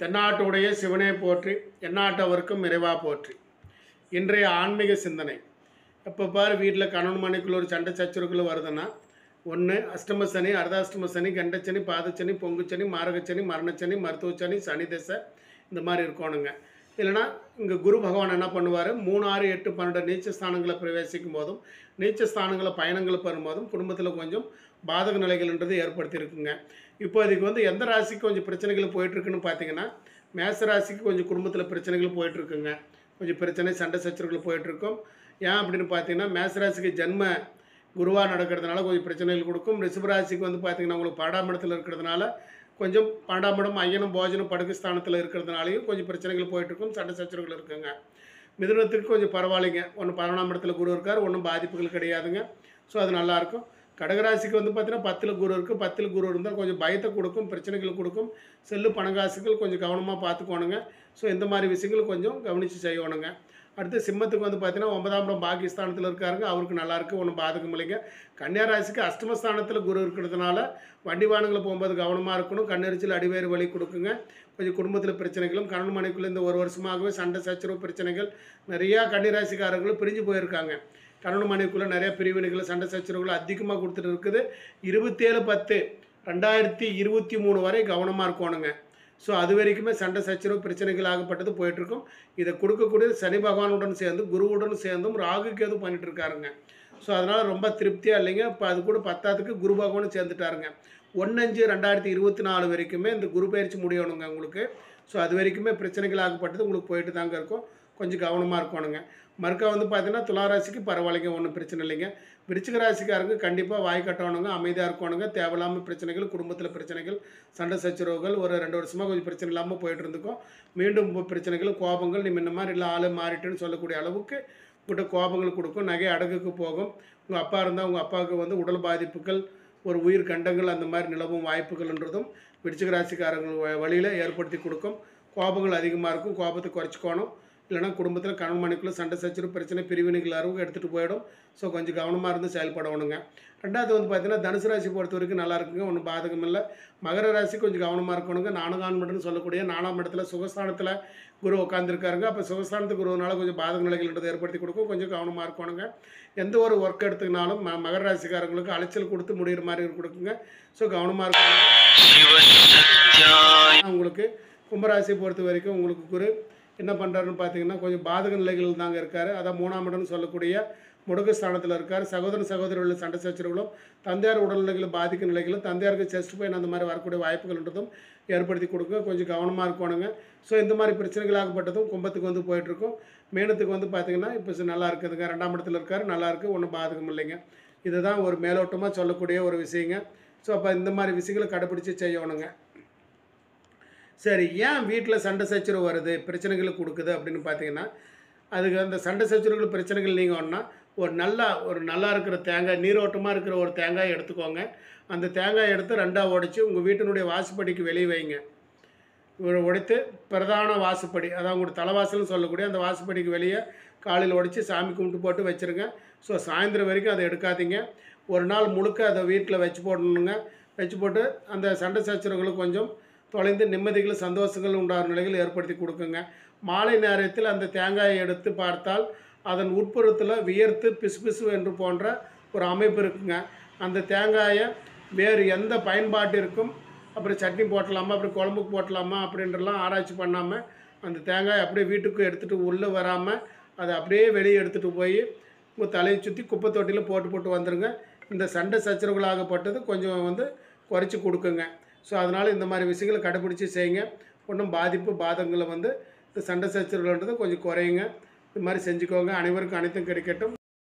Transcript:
தென்னாட்டுடைய சிவனே போற்றி எந்நாட்டவருக்கும் இறைவா போற்றி இன்றைய ஆன்மீக சிந்தனை எப்போ பாரு வீட்டில் கணவன் மனைக்குள்ள ஒரு சண்டை சச்சரவுக்குள்ள வருதுன்னா ஒன்று அஷ்டம சனி அர்த்தாஷ்டம சனி கண்டச்சனி பாதச்சனி பொங்குச்சனி மாரகச்சனி மரணச்சனி மருத்துவச்சனி சனி தசை இந்த மாதிரி இருக்கணுங்க இல்லைன்னா இங்கே குரு பகவான் என்ன பண்ணுவார் மூணு ஆறு எட்டு பன்னெண்டு நீச்ச ஸ்தானங்களை பிரவேசிக்கும் போதும் நீச்ச ஸ்தானங்களை பயணங்களை பெறும்போதும் குடும்பத்தில் கொஞ்சம் பாதக நிலைகள்ன்றது ஏற்படுத்தியிருக்குங்க இப்போ இதுக்கு வந்து எந்த ராசிக்கு கொஞ்சம் பிரச்சனைகள் போயிட்டுருக்குன்னு பார்த்தீங்கன்னா மேச ராசிக்கு கொஞ்சம் குடும்பத்தில் பிரச்சனைகள் போயிட்டுருக்குங்க கொஞ்சம் பிரச்சனை சண்டை சச்சரவுகள் போயிட்டுருக்கும் ஏன் அப்படின்னு பார்த்தீங்கன்னா மேச ராசிக்கு ஜென்ம குருவாக நடக்கிறதுனால கொஞ்சம் பிரச்சனைகள் கொடுக்கும் ரிஷபராசிக்கு வந்து பார்த்தீங்கன்னா உங்களுக்கு பன்னெண்டாம் இடத்துல இருக்கிறதுனால கொஞ்சம் பன்னெண்டாம் இடம் ஐயனும் போஜனம் படுக்கை ஸ்தானத்தில் இருக்கிறதுனாலையும் கொஞ்சம் பிரச்சனைகள் போயிட்டுருக்கும் சண்டை சச்சரவுகள் இருக்குங்க மிதுனத்துக்கு கொஞ்சம் பரவாயில்லைங்க ஒன்று பதினொன்றாம் இடத்துல குரு இருக்கார் ஒன்றும் பாதிப்புகள் கிடையாதுங்க ஸோ அது நல்லாயிருக்கும் கடகராசிக்கு வந்து பார்த்தீங்கன்னா பத்தில் குரு இருக்குது பத்தில் குரு இருந்தால் கொஞ்சம் பயத்தை கொடுக்கும் பிரச்சனைகள் கொடுக்கும் செல்லு பணங்காசுகள் கொஞ்சம் கவனமாக பார்த்துக்கோணுங்க ஸோ இந்த மாதிரி விஷயங்கள் கொஞ்சம் கவனித்து செய்யணுங்க அடுத்து சிம்மத்துக்கு வந்து பார்த்தீங்கன்னா ஒன்பதாம் இடம் பாகிஸ்தானத்தில் இருக்காருங்க அவருக்கு நல்லா இருக்கு ஒன்றும் பாதகம் இல்லைங்க கன்னியாராசிக்கு அஷ்டமஸ்தானத்தில் குரு இருக்கிறதுனால வண்டி வாகனங்களை போகும்போது கவனமாக இருக்கணும் கண்ணெரிச்சல் அடிவேறு வலி கொடுக்குங்க கொஞ்சம் குடும்பத்தில் பிரச்சனைகளும் கணவன் மனைக்குள்ளே இந்த ஒரு வருஷமாகவே சண்டை சச்சரவு பிரச்சனைகள் நிறையா கன்னிராசிக்காரர்களும் பிரிஞ்சு போயிருக்காங்க கணவன் மனைவிக்குள்ளே நிறைய பிரிவினைகள் சண்டை சச்சரவுகள் அதிகமாக கொடுத்துட்டு இருக்குது இருபத்தேழு பத்து ரெண்டாயிரத்தி இருபத்தி மூணு வரை கவனமாக இருக்கணுங்க ஸோ அது வரைக்குமே சண்டை சச்சரவு பிரச்சனைகள் ஆகப்பட்டது போயிட்டுருக்கும் இதை கொடுக்கக்கூடியது சனி பகவானுடன் சேர்ந்து குருவுடன் சேர்ந்தும் ராகு கேது பண்ணிட்டு இருக்காருங்க ஸோ அதனால் ரொம்ப திருப்தியாக இல்லைங்க இப்போ அது கூட பத்தாத்துக்கு குரு பகவானும் சேர்ந்துட்டாருங்க ஒன்னஞ்சு ரெண்டாயிரத்தி இருபத்தி நாலு வரைக்குமே இந்த குரு பயிற்சி முடியணுங்க உங்களுக்கு ஸோ அது வரைக்குமே பிரச்சனைகள் ஆகப்பட்டது உங்களுக்கு போயிட்டு தாங்க இருக்கும் கொஞ்சம் கவனமாக இருக்கணுங்க மறுக்கா வந்து பார்த்தீங்கன்னா துளாராசிக்கு பரவாயில்லைங்க ஒன்றும் பிரச்சனை இல்லைங்க விருச்சிக ராசிக்காரங்க கண்டிப்பாக வாய் கட்டணுங்க அமைதியாக இருக்கணுங்க தேவையில்லாமல் பிரச்சனைகள் குடும்பத்தில் பிரச்சனைகள் சண்டை சச்சரவுகள் ஒரு ரெண்டு வருஷமாக கொஞ்சம் பிரச்சனை இல்லாமல் போயிட்டு இருந்துக்கும் மீண்டும் இப்போ பிரச்சனைகள் கோபங்கள் நீ முன்ன மாதிரி இல்லை ஆள் மாறிட்டுன்னு சொல்லக்கூடிய அளவுக்கு உங்கள்கிட்ட கோபங்கள் கொடுக்கும் நகை அடகுக்கு போகும் உங்கள் அப்பா இருந்தால் உங்கள் அப்பாவுக்கு வந்து உடல் பாதிப்புகள் ஒரு உயிர் கண்டங்கள் அந்த மாதிரி நிலவும் வாய்ப்புகள்ன்றதும் விருச்சிக ராசிக்காரங்கள் வழியில் ஏற்படுத்தி கொடுக்கும் கோபங்கள் அதிகமாக இருக்கும் கோபத்தை குறைச்சிக்கணும் இல்லைனா குடும்பத்தில் கணவன் மனைக்குள்ளே சண்டை சச்சரவு பிரச்சனை பிரிவினைகள் அளவுக்கு எடுத்துகிட்டு போயிடும் ஸோ கொஞ்சம் கவனமாக இருந்து செயல்படணுங்க ரெண்டாவது வந்து பார்த்தீங்கன்னா தனுசு ராசி பொறுத்த வரைக்கும் நல்லா இருக்குங்க ஒன்றும் பாதகம் இல்லை மகர ராசி கொஞ்சம் கவனமாக இருக்கணுங்க நானகான் மட்டும்னு சொல்லக்கூடிய நாலாம் இடத்துல சுகஸ்தானத்தில் குரு உட்காந்துருக்காருங்க அப்போ சுகஸ்தானத்து குருவனால கொஞ்சம் பாதக நிலைகள்ன்றது ஏற்படுத்தி கொடுக்கும் கொஞ்சம் கவனமாக இருக்கணுங்க எந்த ஒரு ஒர்க் எடுத்துக்கினாலும் ம மகர ராசிக்காரங்களுக்கு அலைச்சல் கொடுத்து முடிகிற மாதிரி கொடுக்குங்க ஸோ கவனமாக இருக்கணும் உங்களுக்கு கும்பராசியை பொறுத்த வரைக்கும் உங்களுக்கு குரு என்ன பண்ணுறாருன்னு பார்த்தீங்கன்னா கொஞ்சம் பாதக நிலைகள் தாங்க இருக்கார் அதான் மூணாம் இடம்னு சொல்லக்கூடிய முடக்கு ஸ்தானத்தில் இருக்கார் சகோதர சகோதரிகளில் சண்டை சச்சரவுகளும் தந்தையார் உடல்நிலைகளை பாதிக்கும் நிலைகளும் தந்தையாருக்கு செஸ்ட் பெயின் அந்த மாதிரி வரக்கூடிய வாய்ப்புகள்ன்றதும் ஏற்படுத்தி கொடுங்க கொஞ்சம் கவனமாக இருக்கணுங்க ஸோ இந்த மாதிரி பிரச்சனைகள் ஆகப்பட்டதும் கும்பத்துக்கு வந்து போயிட்டுருக்கும் மேனத்துக்கு வந்து பார்த்தீங்கன்னா இப்போ நல்லா இருக்குதுங்க ரெண்டாம் இடத்துல இருக்கார் நல்லா இருக்குது ஒன்றும் பாதகம் இல்லைங்க இதுதான் ஒரு மேலோட்டமாக சொல்லக்கூடிய ஒரு விஷயங்க ஸோ அப்போ இந்த மாதிரி விஷயங்களை கடைப்பிடிச்சு செய்யணுங்க சரி ஏன் வீட்டில் சண்டை சச்சரவு வருது பிரச்சனைகளை கொடுக்குது அப்படின்னு பார்த்தீங்கன்னா அதுக்கு அந்த சண்டை சச்சரவுகள் பிரச்சனைகள் நீங்கணும்னா ஒரு நல்லா ஒரு நல்லா இருக்கிற தேங்காய் நீரோட்டமாக இருக்கிற ஒரு தேங்காய் எடுத்துக்கோங்க அந்த தேங்காய் எடுத்து ரெண்டாக உடைச்சி உங்கள் வீட்டினுடைய வாசுப்படிக்கு வெளியே வைங்க ஒரு உடைத்து பிரதான வாசுப்படி அதான் உங்களோட தலைவாசல்னு சொல்லக்கூடிய அந்த வாசுப்படிக்கு வெளியே காலையில் உடைச்சி சாமி கும்பிட்டு போட்டு வச்சுருங்க ஸோ சாயந்தரம் வரைக்கும் அதை எடுக்காதீங்க ஒரு நாள் முழுக்க அதை வீட்டில் வச்சு போடணுங்க வச்சு போட்டு அந்த சண்டை சச்சரவுகளை கொஞ்சம் தொலைந்து நிம்மதிகள் சந்தோஷங்கள் உண்டாகிற நிலைகள் ஏற்படுத்தி கொடுக்குங்க மாலை நேரத்தில் அந்த தேங்காயை எடுத்து பார்த்தால் அதன் உட்புறத்தில் வியர்த்து பிசுபிசு என்று போன்ற ஒரு அமைப்பு இருக்குங்க அந்த தேங்காயை வேறு எந்த பயன்பாட்டிற்கும் அப்புறம் சட்னி போட்டலாமா அப்புறம் குழம்புக்கு போட்டலாமா அப்படின்றலாம் ஆராய்ச்சி பண்ணாமல் அந்த தேங்காய் அப்படியே வீட்டுக்கு எடுத்துகிட்டு உள்ளே வராமல் அதை அப்படியே வெளியே எடுத்துகிட்டு போய் உங்கள் தலையை சுற்றி குப்பை தொட்டியில் போட்டு போட்டு வந்துடுங்க இந்த சண்டை சச்சரவுகளாகப்பட்டது கொஞ்சம் வந்து குறைச்சி கொடுக்குங்க ஸோ அதனால் இந்த மாதிரி விஷயங்களை கடைப்பிடிச்சி செய்யுங்க ஒன்றும் பாதிப்பு பாதங்களை வந்து இந்த சண்டை சச்சரவுகள்ன்றது கொஞ்சம் குறையுங்க இது மாதிரி செஞ்சுக்கோங்க அனைவருக்கும் அனைத்தும் கிடைக்கட்டும்